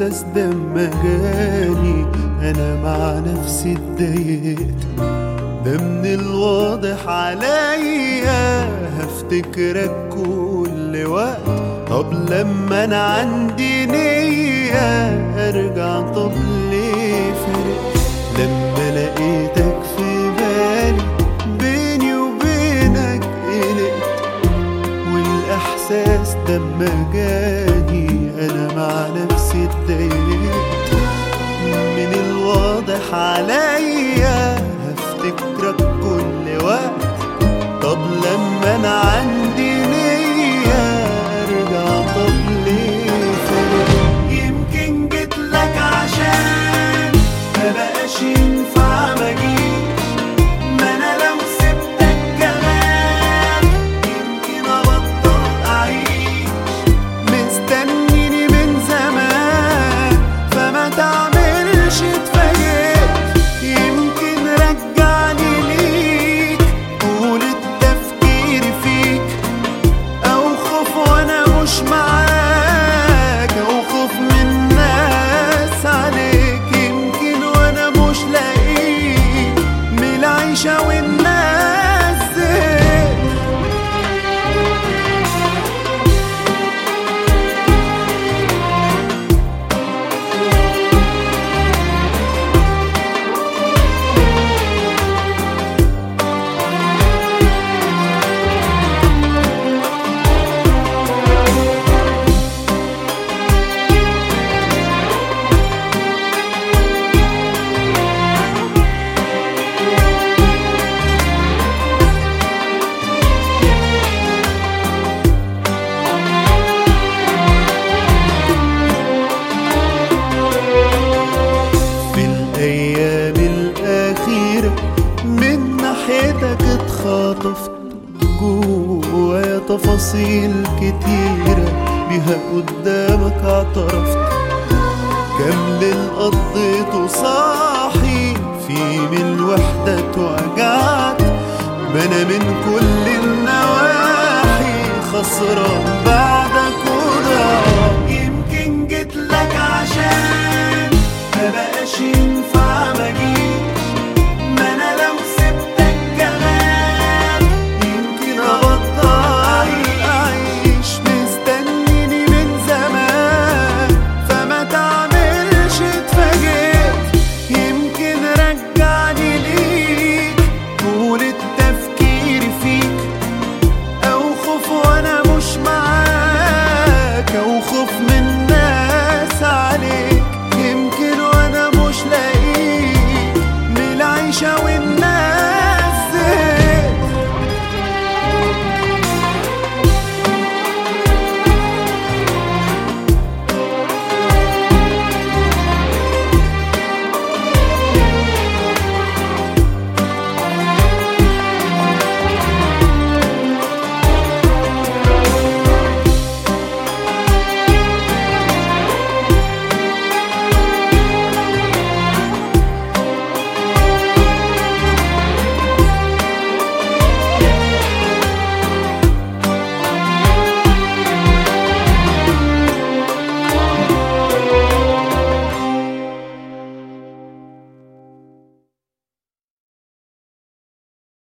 احساس ده اما جاني انا مع نفسي اتضايقت ده من الواضح عليا هفتكرك كل وقت طب لما انا عندي نية ارجع طب ليه فرق لما لقيتك في بالي بيني وبينك قلقت والاحساس ده اما جاني انا مع نفسي اتضايقت من الواضح عليا هفتكرك كل وقت طب لما انا عندي نية ارجع طب ليه فرق يمكن جيتلك عشان مبقاش ينفع مجيش ما انا لو سبتك كمان يمكن ابطل اعيش مستنيني من زمان فما تعملش اتفاجئت يمكن رجعني ليك طول التفكير فيك او خوف وانا مش معاك او خوف من الناس عليك يمكن وانا مش لاقيك من العيشة والناس زهقت في الأيام الأخيرة من ناحيتك اتخاطفت جوايا تفاصيل كتيرة بيها قدامك اعترفت كم ليل قضيته صاحي في من الوحدة اتوجعت ما انا من كل النواحي خسران بعدك وضعت يمكن جيتلك عشان ما بقاش